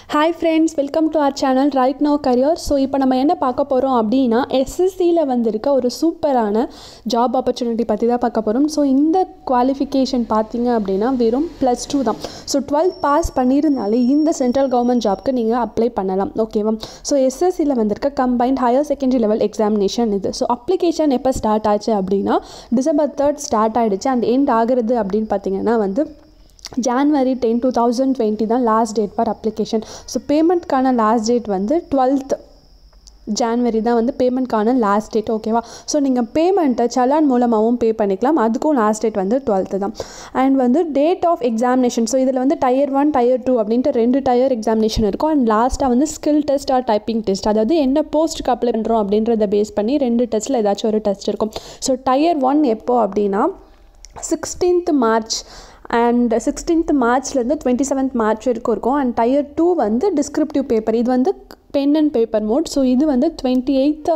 hi friends welcome to our channel right know career so இப்போ நம்ம என்ன பார்க்க போகிறோம் அப்படின்னா எஸ்எஸ்சியில் வந்திருக்க ஒரு சூப்பரான ஜாப் ஆப்பர்ச்சுனிட்டி பற்றி தான் பார்க்க போகிறோம் ஸோ இந்த குவாலிஃபிகேஷன் பார்த்தீங்க அப்படின்னா வெறும் ப்ளஸ் டூ தான் ஸோ டுவெல்த் பாஸ் பண்ணியிருந்தாலே இந்த சென்ட்ரல் கவர்மெண்ட் ஜாப்க்கு நீங்கள் அப்ளை பண்ணலாம் ஓகேவா ஸோ எஸ்எஸ்சியில் வந்திருக்க combined higher secondary level examination இது ஸோ அப்ளிகேஷன் எப்போ ஸ்டார்ட் ஆச்சு அப்படின்னா டிசம்பர் தேர்ட் ஸ்டார்ட் ஆகிடுச்சு அண்ட் எண்ட் ஆகுறது அப்படின்னு பார்த்தீங்கன்னா வந்து January ten two thousand twenty தான் last date for application so பேமெண்ட்க்கான லாஸ்ட் டேட் வந்து டுவெல்த் ஜான்வரி தான் வந்து பேமெண்ட்க்கான லாஸ்ட் டேட் ஓகேவா ஸோ நீங்கள் பேமெண்ட்டை சலான் மூலமாகவும் பே பண்ணிக்கலாம் அதுக்கும் லாஸ்ட் டேட் வந்து டுவெல்த்து தான் அண்ட் வந்து டேட் ஆஃப் எக்ஸாமினேஷன் ஸோ இதில் வந்து டயர் ஒன் டயர் டூ அப்படின்ட்டு ரெண்டு டயர் எக்ஸாமினேஷன் இருக்கும் அண்ட் லாஸ்ட்டாக வந்து skill test or typing test அதாவது என்ன போஸ்ட்டுக்கு அப்ளை பண்ணுறோம் அப்படின்றத பேஸ் பண்ணி ரெண்டு டெஸ்ட்டில் ஏதாச்சும் ஒரு டெஸ்ட் இருக்கும் ஸோ டயர் ஒன் எப்போ அப்படின்னா சிக்ஸ்டீன்த் மார்ச் அண்ட் சிக்ஸ்டீன்த் மார்ச்லேருந்து டுவெண்ட்டி செவன்த் மார்ச் வரைக்கும் இருக்கும் அண்ட் டயர் டூ வந்து டிஸ்கிரிப்டிவ் பேப்பர் இது வந்து pen and paper mode so இது வந்து டுவெண்ட்டி எயித்து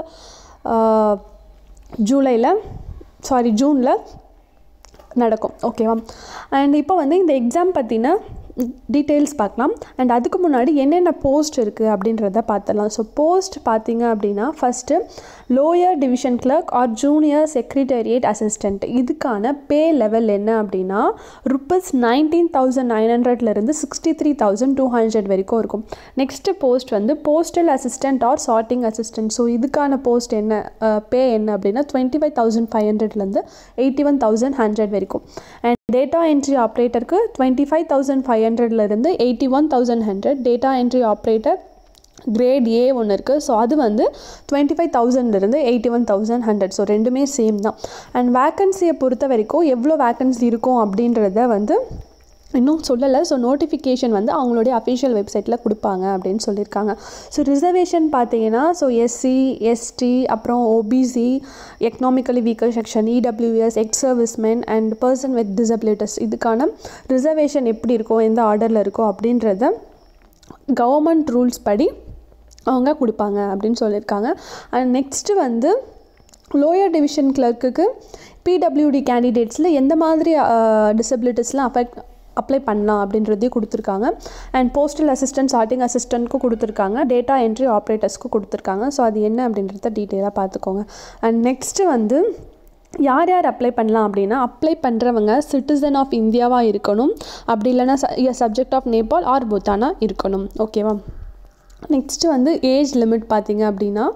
ஜூலையில் சாரி ஜூனில் நடக்கும் ஓகேவா அண்ட் இப்போ வந்து இந்த எக்ஸாம் பற்றின டீட்டெயில்ஸ் பார்க்கலாம் அண்ட் அதுக்கு முன்னாடி என்னென்ன போஸ்ட் இருக்குது அப்படின்றத பார்த்துடலாம் ஸோ போஸ்ட் பார்த்தீங்க அப்படின்னா first lower division clerk or junior secretariat assistant இதுக்கான பே லெவல் என்ன அப்படின்னா ருப்பீஸ் நைன்டீன் தௌசண்ட் நைன் ஹண்ட்ரட்லேருந்து sixty three thousand two hundred வரைக்கும் இருக்கும் நெக்ஸ்ட்டு போஸ்ட் வந்து postal assistant or sorting assistant so இதுக்கான போஸ்ட் என்ன பே என்ன அப்படின்னா டுவெண்ட்டி ஃபைவ் தௌசண்ட் ஃபைவ் ஹண்ட்ரட்லேருந்து எயிட்டி ஒன் தௌசண்ட் ஹண்ட்ரட் வரைக்கும் அண்ட் டேட்டா என்ட்ரி ஆப்ரேட்டருக்கு டுவெண்ட்டி ஃபைவ் தௌசண்ட் ஃபைவ் ஹண்ட்ரட்லேருந்து eighty one thousand hundred data entry operator great A ஒன்று இருக்குது ஸோ அது வந்து டுவெண்ட்டி ஃபைவ் தௌசண்ட்லேருந்து eighty one thousand hundred so ரெண்டுமே சேம் தான் அண்ட் வேக்கன்சியை பொறுத்த வரைக்கும் எவ்வளோ வேக்கன்சி இருக்கும் அப்படின்றத வந்து இன்னும் சொல்லலை ஸோ நோட்டிஃபிகேஷன் வந்து அவங்களுடைய அஃபிஷியல் வெப்சைட்டில் கொடுப்பாங்க அப்படின்னு சொல்லியிருக்காங்க ஸோ ரிசர்வேஷன் பார்த்தீங்கன்னா ஸோ எஸ்சி எஸ்டி அப்புறம் OBC economically weaker section EWS ex servicemen and person with disabilities இதுக்கான ரிசர்வேஷன் எப்படி இருக்கும் எந்த ஆர்டரில் இருக்கும் அப்படின்றத கவர்மெண்ட் ரூல்ஸ் படி அவங்க கொடுப்பாங்க அப்படின்னு சொல்லியிருக்காங்க அண்ட் நெக்ஸ்ட்டு வந்து லோயர் டிவிஷன் கிளர்க்குக்கு பிடபிள்யூடி கேண்டிடேட்ஸில் எந்த மாதிரி டிசபிலிட்டிஸ்லாம் அஃபெக்ட் அப்ளை பண்ணலாம் அப்படின்றதையும் கொடுத்துருக்காங்க அண்ட் போஸ்டல் அசிஸ்டன்ட் சார்ட்டிங் அசிஸ்டண்ட்க்கும் கொடுத்துருக்காங்க டேட்டா என்ட்ரி ஆப்ரேட்டர்ஸ்க்கும் கொடுத்துருக்காங்க ஸோ அது என்ன அப்படின்றத டீட்டெயிலாக பார்த்துக்கோங்க அண்ட் நெக்ஸ்ட்டு வந்து யார் யார் அப்ளை பண்ணலாம் அப்படின்னா அப்ளை பண்ணுறவங்க சிட்டிசன் ஆஃப் இந்தியாவாக இருக்கணும் அப்படி இல்லைனா சப்ஜெக்ட் ஆஃப் நேபாள் ஆர் பூத்தானா இருக்கணும் ஓகேவா நெக்ஸ்ட்டு வந்து ஏஜ் லிமிட் பார்த்தீங்க அப்படின்னா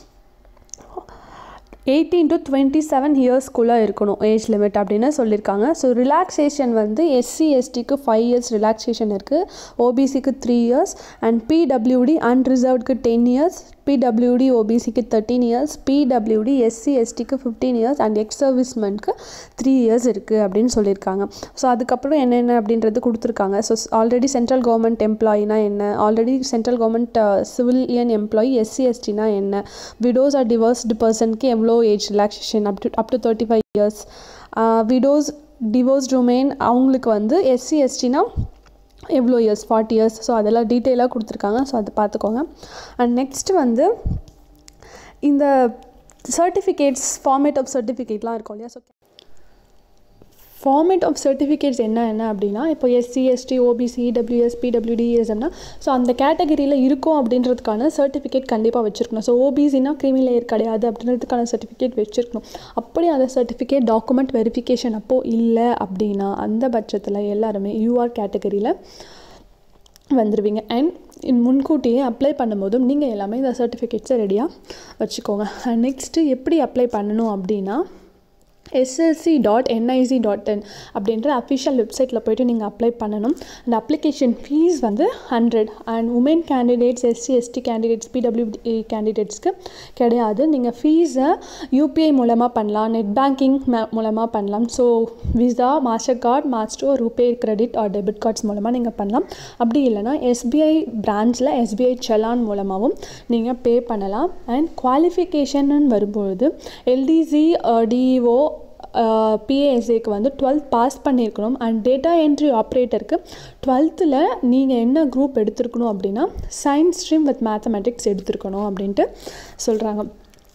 எயிட்டீன் டு டுவெண்ட்டி செவன் இயர்ஸ்க்குள்ளே இருக்கணும் ஏஜ் லிமிட் அப்படின்னு சொல்லியிருக்காங்க ஸோ ரிலாக்ஸேஷன் வந்து எஸ்சி எஸ்டிக்கு ஃபைவ் இயர்ஸ் ரிலாக்ஸேஷன் இருக்குது ஓபிசிக்கு த்ரீ இயர்ஸ் அண்ட் பிடபிள்யூடி அன்ரிசர்வ்டுக்கு டென் இயர்ஸ் பிடபிள்யூடி ஓபிசிக்கு தேர்ட்டீன் இயர்ஸ் பிடபிள்யூடி எஸ்சி எஸ்டிக்கு ஃபிஃப்டீன் இயர்ஸ் அண்ட் எக்ஸ் சர்வீஸ்மெண்ட்க்கு த்ரீ இயர்ஸ் இருக்குது அப்படின்னு சொல்லியிருக்காங்க ஸோ அதுக்கப்புறம் என்னென்ன அப்படின்றது கொடுத்துருக்காங்க ஸோ ஆல்ரெடி சென்ட்ரல் கவர்மெண்ட் எம்ப்ளாயினா என்ன already central government civilian employee SC எஸ்டினா என்ன விடோஸ் ஆர் டிவர்ஸ்டு பர்சனுக்கு எவ்வளோ age relaxation up to up to thirty five years widows divorce domain அவங்களுக்கு வந்து எஸ்சி எஸ்டினா எவ்வளோ இயர்ஸ் ஃபார்ட்டி இயர்ஸ் ஸோ அதெல்லாம் டீட்டெயிலாக கொடுத்துருக்காங்க ஸோ அதை பார்த்துக்கோங்க அண்ட் நெக்ஸ்ட்டு வந்து இந்த சர்டிஃபிகேட்ஸ் ஃபார்மேட் ஆஃப் சர்டிஃபிகேட்லாம் இருக்கும் இல்லையா ஸோ ஃபார்மேட் ஆஃப் சர்டிஃபிகேட்ஸ் என்ன என்ன அப்படின்னா இப்போ எஸ்சி எஸ்டி ஓபிசி டபிள்யூஎஸ் பிடபிள்யூடிஎஸ்எம்னா ஸோ அந்த கேட்டகரியில் இருக்கும் அப்படின்றதுக்கான சர்டிஃபிகேட் கண்டிப்பாக வச்சுருக்கணும் ஸோ ஓபிசினா கிரிமி லேயர் கிடையாது அப்படின்றதுக்கான சர்டிஃபிகேட் வச்சுருக்கணும் அப்படி அந்த சர்டிஃபிகேட் டாக்குமெண்ட் வெரிஃபிகேஷன் அப்போது இல்லை அப்படின்னா அந்த பட்சத்தில் எல்லாருமே யூஆர் கேட்டகரியில் வந்துடுவீங்க அண்ட் முன்கூட்டியே அப்ளை பண்ணும்போதும் நீங்கள் எல்லாமே இந்த சர்டிஃபிகேட்ஸை ரெடியாக வச்சுக்கோங்க அண்ட் நெக்ஸ்ட்டு எப்படி அப்ளை பண்ணணும் அப்படின்னா SSC dot NIC dot in அப்படின்ற அஃபிஷியல் வெப்சைட்டில் போய்ட்டு நீங்கள் அப்ளை பண்ணணும் அந்த அப்ளிகேஷன் ஃபீஸ் வந்து hundred and women candidates SC ST candidates PWD கேண்டிடேட்ஸ்க்கு கிடையாது நீங்கள் ஃபீஸை யூபிஐ மூலமாக பண்ணலாம் நெட் பேங்கிங் மூலமாக பண்ணலாம் so Visa Mastercard master RuPay credit or debit cards மூலமாக நீங்கள் பண்ணலாம் அப்படி இல்லைனா எஸ்பிஐ பிரான்ச்சில் எஸ்பிஐ செலான் மூலமாகவும் நீங்கள் பே பண்ணலாம் அண்ட் குவாலிஃபிகேஷன் வரும்பொழுது எல்டிசி டிஓ பிஏஎஸ்ஏக்கு வந்து டுவெல்த் பாஸ் பண்ணியிருக்கணும் அண்ட் டேட்டா என்ட்ரி ஆப்ரேட்டருக்கு டுவெல்த்தில் நீங்கள் என்ன குரூப் எடுத்திருக்கணும் அப்படின்னா சயின்ஸ் ஸ்ட்ரீம் வித் மேத்தமெட்டிக்ஸ் எடுத்திருக்கணும் அப்படின்ட்டு சொல்கிறாங்க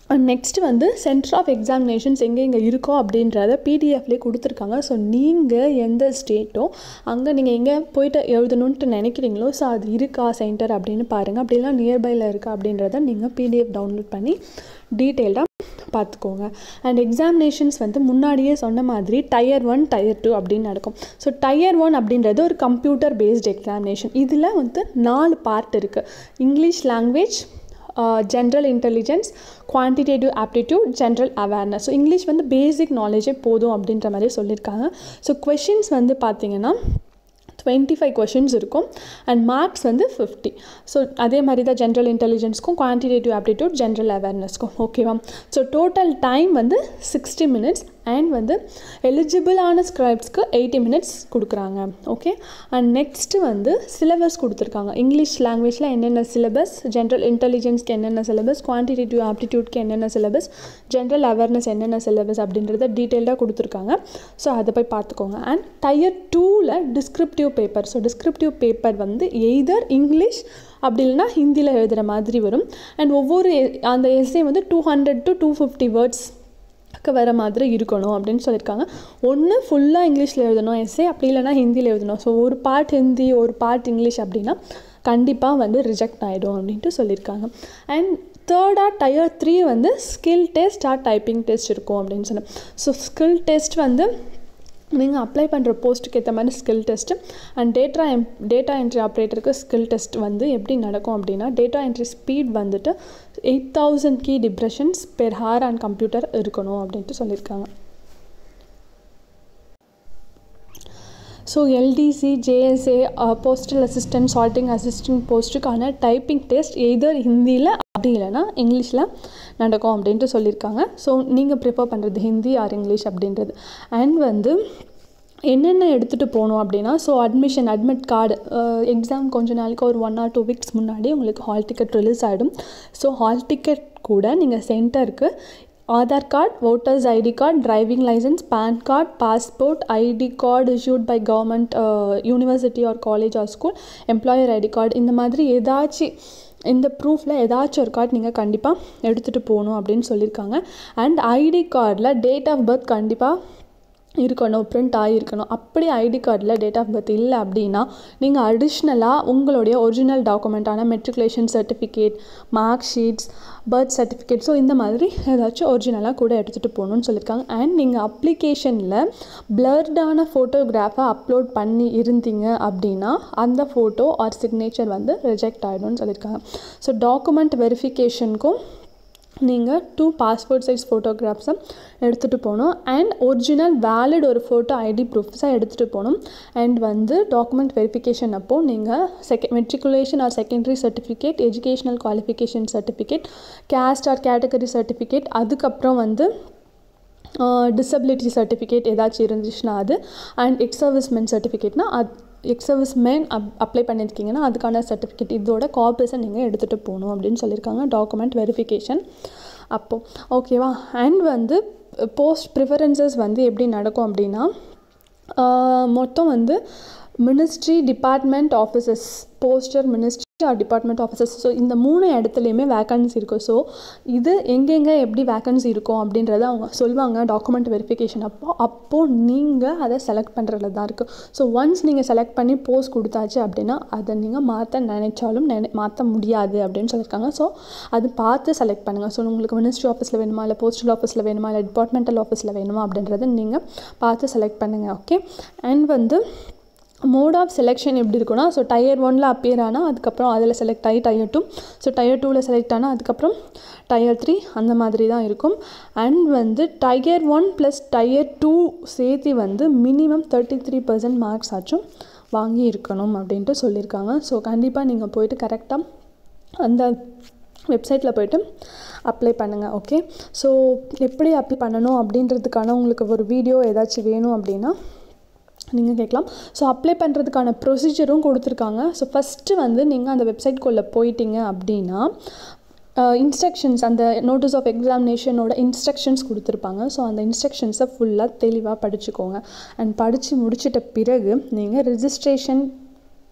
நெக்ஸ்ட் வந்து சென்டர் ஆஃப் எக்ஸாமினேஷன்ஸ் எங்கே எங்கே இருக்கோ அப்படின்றத பிடிஎஃப்லேயே கொடுத்துருக்காங்க ஸோ நீங்கள் எந்த ஸ்டேட்டோ அங்கே நீங்கள் எங்கே போயிட்டு எழுதணுன்ட்டு நினைக்கிறீங்களோ ஸோ அது இருக்கா சென்டர் அப்படின்னு பாருங்கள் அப்படிலாம் நியர்பையில் இருக்கா அப்படின்றத நீங்கள் பிடிஎஃப் டவுன்லோட் பண்ணி டீட்டெயில்டாக பார்த்துக்கோங்க அண்ட் எக்ஸாமினேஷன்ஸ் வந்து முன்னாடியே சொன்ன மாதிரி டயர் ஒன் டயர் டூ அப்படின்னு நடக்கும் ஸோ டயர் ஒன் அப்படின்றது ஒரு கம்ப்யூட்டர் பேஸ்ட் எக்ஸாமினேஷன் இதில் வந்து நாலு பார்ட் இருக்குது English language general intelligence quantitative aptitude general awareness so English வந்து பேசிக் நாலேஜே போதும் அப்படின்ற மாதிரி சொல்லியிருக்காங்க ஸோ கொஷின்ஸ் வந்து பார்த்திங்கன்னா டுவெண்ட்டி ஃபைவ் கொஷின்ஸ் இருக்கும் அண்ட் மார்க்ஸ் வந்து ஃபிஃப்டி ஸோ அதே மாதிரி தான் ஜென்ரல் இன்டெலிஜென்ஸ்க்கும் குவான்டிடேட்டிவ் ஆப்டிடியூட் ஜென்ரல் அவேர்னஸ்க்கும் ஓகேவா ஸோ டோட்டல் டைம் வந்து சிக்ஸ்டி மினிட்ஸ் அண்ட் வந்து எலிஜிபிளான ஸ்கிரைப்ஸ்க்கு எயிட்டி மினிட்ஸ் கொடுக்குறாங்க ஓகே அண்ட் நெக்ஸ்ட்டு வந்து சிலபஸ் கொடுத்துருக்காங்க இங்கிலீஷ் லாங்குவேஜில் என்னென்ன சிலபஸ் ஜென்ரல் இன்டெலிஜென்ஸ்க்கு என்னென்ன சிலபஸ் குவான்டிடேட்டிவ் ஆப்டிடியூட்க்கு என்னென்ன சிலபஸ் ஜென்ரல் அவேர்னஸ் என்னென்ன சிலபஸ் அப்படின்றத டீட்டெயில்டாக கொடுத்துருக்காங்க ஸோ அதை போய் பார்த்துக்கோங்க அண்ட் டயர் டூவில் descriptive paper so descriptive paper வந்து எய்தர் இங்கிலீஷ் அப்படி இல்லைனா ஹிந்தியில் எழுதுகிற மாதிரி வரும் அண்ட் ஒவ்வொரு அந்த எஸ்ஏ வந்து two hundred to two fifty words வர மாதிரி இருக்கணும் அப்படின்னு சொல்லியிருக்காங்க ஒன்று ஃபுல்லாக இங்கிலீஷில் எழுதணும் எஸ்ஏ அப்படி இல்லைனா ஹிந்தியில் எழுதணும் ஸோ ஒரு பார்ட் ஹிந்தி ஒரு பார்ட் இங்கிலீஷ் அப்படின்னா கண்டிப்பாக வந்து ரிஜெக்ட் ஆகிடும் அப்படின்ட்டு சொல்லியிருக்காங்க அண்ட் தேர்டாக டயர் த்ரீ வந்து skill test or typing test இருக்கும் அப்படின்னு சொன்னேன் ஸோ ஸ்கில் டெஸ்ட் வந்து நீங்கள் அப்ளை பண்ணுற போஸ்ட்டுக்கு ஏற்ற மாதிரி skill test and data M data entry ஆப்ரேட்டருக்கு ஸ்கில் டெஸ்ட் வந்து எப்படி நடக்கும் அப்படின்னா டேட்டா என்ட்ரி ஸ்பீட் வந்துட்டு eight thousand key depressions per hour and computer இருக்கணும் அப்படின்ட்டு சொல்லியிருக்காங்க so LDC JSA postal assistant sorting assistant போஸ்ட்டுக்கான டைப்பிங் டெஸ்ட் எய்தர் ஹிந்தியில் அப்படி இல்லைனா இங்கிலீஷில் நடக்கும் அப்படின்ட்டு சொல்லியிருக்காங்க ஸோ நீங்கள் ப்ரிஃபர் பண்ணுறது ஹிந்தி ஆர் இங்கிலீஷ் அப்படின்றது அண்ட் வந்து என்னென்ன எடுத்துகிட்டு போகணும் அப்படின்னா so admission admit card exam கொஞ்ச நாளைக்கு ஒரு ஒன் ஆர் டூ வீக்ஸ் முன்னாடி உங்களுக்கு ஹால் டிக்கெட் ரிலீஸ் ஆகிடும் ஸோ ஹால் டிக்கெட் கூட நீங்கள் சென்டருக்கு Aadhaar card voters ID card driving licence PAN card passport ID card issued by government university or college or school employer ID card இந்த மாதிரி ஏதாச்சும் இந்த ப்ரூஃபில் ஏதாச்சும் ஒரு கார்டு நீங்கள் கண்டிப்பாக எடுத்துகிட்டு போகணும் அப்படின்னு சொல்லியிருக்காங்க அண்ட் ஐடி கார்டில் டேட் ஆஃப் பர்த் கண்டிப்பாக இருக்கணும் பிரிண்ட் ஆகியிருக்கணும் அப்படி ஐடி கார்டில் டேட் ஆஃப் பர்த் இல்லை அப்படின்னா நீங்கள் அடிஷ்னலாக உங்களுடைய ஒரிஜினல் டாக்குமெண்ட்டான matriculation certificate mark sheets birth certificate so இந்த மாதிரி ஏதாச்சும் ஒரிஜினலாக கூட எடுத்துகிட்டு போகணுன்னு சொல்லியிருக்காங்க அண்ட் நீங்கள் அப்ளிகேஷனில் பிளர்டான ஃபோட்டோகிராஃபை அப்லோட் பண்ணி இருந்தீங்க அப்படின்னா அந்த ஃபோட்டோ ஆர் சிக்னேச்சர் வந்து ரிஜெக்ட் ஆகிடும்னு சொல்லியிருக்காங்க ஸோ டாக்குமெண்ட் வெரிஃபிகேஷனுக்கும் நீங்கள் டூ பாஸ்போர்ட் சைஸ் ஃபோட்டோகிராஃப்ஸை எடுத்துகிட்டு போகணும் அண்ட் ஒரிஜினல் வேலிட் ஒரு ஃபோட்டோ ஐடி ப்ரூஃப்ஸாக எடுத்துகிட்டு போகணும் அண்ட் வந்து டாக்குமெண்ட் வெரிஃபிகேஷன் அப்போது நீங்கள் second matriculation or secondary certificate educational qualification certificate caste or category certificate அதுக்கப்புறம் வந்து டிசபிலிட்டி சர்டிஃபிகேட் ஏதாச்சும் இருந்துச்சுன்னா அது அண்ட் எக்ஸ் சர்வீஸ்மென் சர்டிஃபிகேட்னா அது ex service man up apply பண்ணியிருக்கீங்கன்னா அதுக்கான சர்டிஃபிகேட் இதோட காப்பீஸை நீங்கள் எடுத்துகிட்டு போகணும் அப்படின்னு சொல்லியிருக்காங்க டாக்குமெண்ட் வெரிஃபிகேஷன் அப்போது ஓகேவா அண்ட் வந்து போஸ்ட் ப்ரிஃபரன்சஸ் வந்து எப்படி நடக்கும் அப்படின்னா மொத்தம் வந்து ministry department offices post or ministry or department offices so இந்த மூணு இடத்துலையுமே வேக்கன்சி இருக்கும் ஸோ இது எங்கெங்கே எப்படி வேக்கன்சி இருக்கும் அப்படின்றத அவங்க சொல்லுவாங்க டாக்குமெண்ட் வெரிஃபிகேஷன் அப்போ அப்போது நீங்கள் அதை செலக்ட் பண்ணுறதுல தான் இருக்குது ஸோ ஒன்ஸ் நீங்கள் செலக்ட் பண்ணி போஸ்ட் கொடுத்தாச்சு அப்படின்னா அதை நீங்கள் மாற்ற நினைச்சாலும் நினை மாற்ற முடியாது அப்படின்னு சொல்லியிருக்காங்க ஸோ அது பார்த்து செலக்ட் பண்ணுங்கள் ஸோ உங்களுக்கு மினிஸ்ட்ரி ஆஃபீஸில் வேணுமா இல்லை போஸ்டல் ஆஃபீஸில் வேணுமா இல்லை டிபார்ட்மெண்டல் ஆஃபீஸில் வேணுமா அப்படின்றத நீங்கள் பார்த்து செலக்ட் பண்ணுங்கள் ஓகே அண்ட் வந்து மோட் ஆஃப் செலெக்ஷன் எப்படி இருக்குன்னா ஸோ டயர் ஒனில் அப்பியர் ஆனால் அதுக்கப்புறம் அதில் செலக்ட் ஆகி டயர் டூ ஸோ டயர் டூவில் செலக்ட் ஆனால் அதுக்கப்புறம் டயர் த்ரீ அந்த மாதிரி தான் இருக்கும் அண்ட் வந்து tier one plus tier two சேர்த்து வந்து minimum thirty three percent marks ஆச்சும் வாங்கி இருக்கணும் அப்படின்ட்டு சொல்லியிருக்காங்க ஸோ கண்டிப்பாக நீங்கள் போயிட்டு கரெக்டாக அந்த வெப்சைட்டில் போய்ட்டு அப்ளை பண்ணுங்கள் ஓகே ஸோ எப்படி அப்ளை பண்ணணும் அப்படின்றதுக்கான உங்களுக்கு ஒரு வீடியோ ஏதாச்சும் வேணும் அப்படின்னா நீங்கள் கேட்கலாம் ஸோ அப்ளை பண்ணுறதுக்கான ப்ரொசீஜரும் கொடுத்துருக்காங்க ஸோ ஃபஸ்ட்டு வந்து நீங்கள் அந்த வெப்சைட்குள்ளே போயிட்டீங்க அப்படின்னா இன்ஸ்ட்ரக்ஷன்ஸ் அந்த நோட்டீஸ் ஆஃப் எக்ஸாமினேஷனோட இன்ஸ்ட்ரக்ஷன்ஸ் கொடுத்துருப்பாங்க ஸோ அந்த இன்ஸ்ட்ரக்ஷன்ஸை ஃபுல்லாக தெளிவாக படிச்சுக்கோங்க அண்ட் படித்து முடிச்சிட்ட பிறகு நீங்கள் ரிஜிஸ்ட்ரேஷன்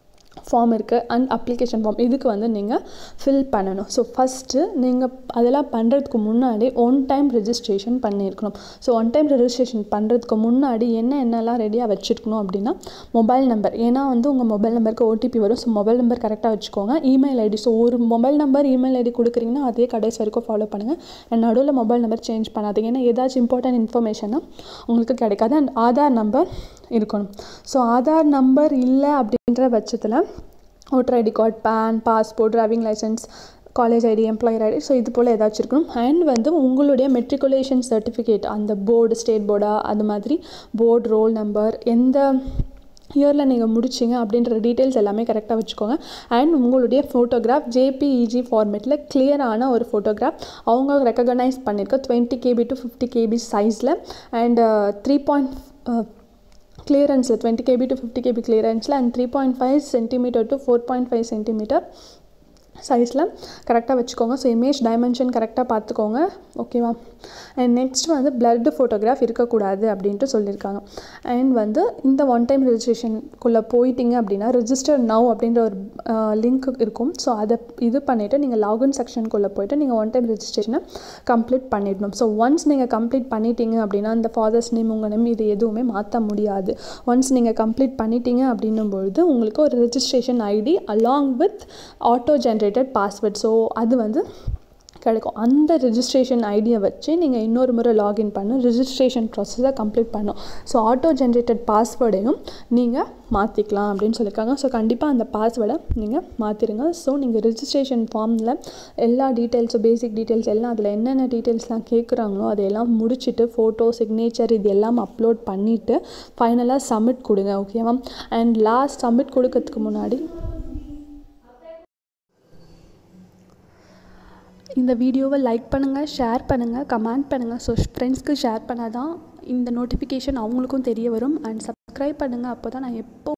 ஃபார்ம் இருக்குது அண்ட் அப்ளிகேஷன் ஃபார்ம் இதுக்கு வந்து நீங்கள் ஃபில் பண்ணணும் ஸோ ஃபஸ்ட்டு நீங்கள் அதெல்லாம் பண்ணுறதுக்கு முன்னாடி ஒன் டைம் ரெஜிஸ்ட்ரேஷன் பண்ணியிருக்கணும் ஸோ ஒன் டைம் ரெஜிஸ்ட்ரேஷன் பண்ணுறதுக்கு முன்னாடி என்ன என்னெல்லாம் ரெடியாக வச்சுருக்கணும் அப்படின்னா மொபைல் நம்பர் ஏன்னா வந்து உங்கள் மொபைல் நம்பருக்கு ஓடிபி வரும் ஸோ மொபைல் நம்பர் கரெக்டாக வச்சுக்கோங்க இமெயில் ஐடி ஸோ ஒரு மொபைல் நம்பர் இமெயில் ஐடி கொடுக்குறீங்கன்னா அதே கடைசி வரைக்கும் ஃபாலோ பண்ணுங்கள் அண்ட் நடுவில் மொபைல் நம்பர் சேஞ்ச் பண்ணாதீங்க ஏன்னா ஏதாச்சும் இம்பார்ட்டன்ட் இன்ஃபர்மேஷனாக உங்களுக்கு கிடைக்காது அண்ட் ஆதார் நம்பர் இருக்கணும் ஸோ ஆதார் நம்பர் இல்லை அப்படின்ற பட்சத்தில் voter ID card pan passport driving licence college ID employer ID so இது போல் ஏதாச்சும் இருக்கணும் அண்ட் வந்து உங்களுடைய மெட்ரிகுலேஷன் சர்டிஃபிகேட் அந்த போர்டு ஸ்டேட் போர்டா அது மாதிரி போர்டு ரோல் நம்பர் எந்த இயரில் நீங்கள் முடிச்சிங்க அப்படின்ற டீட்டெயில்ஸ் எல்லாமே கரெக்டாக வச்சுக்கோங்க அண்ட் உங்களுடைய ஃபோட்டோகிராஃப் ஜேபிஇஜி ஃபார்மேட்டில் கிளியரான ஒரு ஃபோட்டோகிராஃப் அவங்க ரெக்கக்னைஸ் பண்ணியிருக்க twenty KB to fifty KB சைஸில் அண்ட் த்ரீ பாயிண்ட் கிளியரன்ஸில் twenty KB to fifty KB கிளியரன்ஸில் and three point five centimetre to four point five centimetre சைஸில் கரெக்டாக வச்சுக்கோங்க ஸோ இமேஜ் டைமென்ஷன் கரெக்டாக பார்த்துக்கோங்க ஓகேவா அண்ட் நெக்ஸ்ட் வந்து பிளட் ஃபோட்டோகிராஃப் இருக்கக்கூடாது அப்படின்ட்டு சொல்லியிருக்காங்க அண்ட் வந்து இந்த ஒன் டைம் ரெஜிஸ்ட்ரேஷனுக்குள்ளே போயிட்டீங்க அப்படின்னா ரிஜிஸ்டர் நவ் அப்படின்ற ஒரு லிங்க் இருக்கும் ஸோ அதை இது பண்ணிவிட்டு நீங்கள் லாகின் செக்ஷனுக்குள்ளே போயிட்டு நீங்கள் ஒன் டைம் ரெஜிஸ்ட்ரேஷனை கம்ப்ளீட் பண்ணிடணும் ஸோ ஒன்ஸ் நீங்கள் கம்ப்ளீட் பண்ணிட்டீங்க அப்படின்னா அந்த ஃபாதர்ஸ் நேம் உங்கள் நேம் இது எதுவுமே மாற்ற முடியாது ஒன்ஸ் நீங்கள் கம்ப்ளீட் பண்ணிட்டீங்க அப்படின்னும் பொழுது உங்களுக்கு ஒரு registration ID along with auto generated password so அது வந்து கிடைக்கும் அந்த ரெஜிஸ்ட்ரேஷன் ஐடியை வச்சு நீங்கள் இன்னொரு முறை லாகின் பண்ணி ரெஜிஸ்ட்ரேஷன் ப்ராசஸை கம்ப்ளீட் பண்ணும் ஸோ ஆட்டோ ஜென்ரேட்டட் பாஸ்வேர்டையும் நீங்கள் மாற்றிக்கலாம் அப்படின்னு சொல்லியிருக்காங்க ஸோ கண்டிப்பாக அந்த பாஸ்வேர்டை நீங்கள் மாற்றிடுங்க ஸோ நீங்கள் ரெஜிஸ்ட்ரேஷன் ஃபார்மில் எல்லா டீட்டெயில்ஸும் பேசிக் டீட்டெயில்ஸ் எல்லாம் அதில் என்னென்ன டீட்டெயில்ஸ்லாம் கேட்குறாங்களோ அதையெல்லாம் முடிச்சுட்டு ஃபோட்டோ சிக்னேச்சர் இது எல்லாம் அப்லோட் பண்ணிவிட்டு ஃபைனலாக சப்மிட் கொடுங்க ஓகேவா அண்ட் லாஸ்ட் சப்மிட் கொடுக்கறதுக்கு முன்னாடி இந்த வீடியோவை லைக் பண்ணுங்கள் ஷேர் பண்ணுங்கள் கமெண்ட் பண்ணுங்கள் ஸோ ஃப்ரெண்ட்ஸ்க்கு ஷேர் பண்ணால் தான் இந்த நோட்டிஃபிகேஷன் அவங்களுக்கும் தெரிய வரும் அண்ட் சப்ஸ்கிரைப் பண்ணுங்கள் அப்போ தான் நான் எப்போ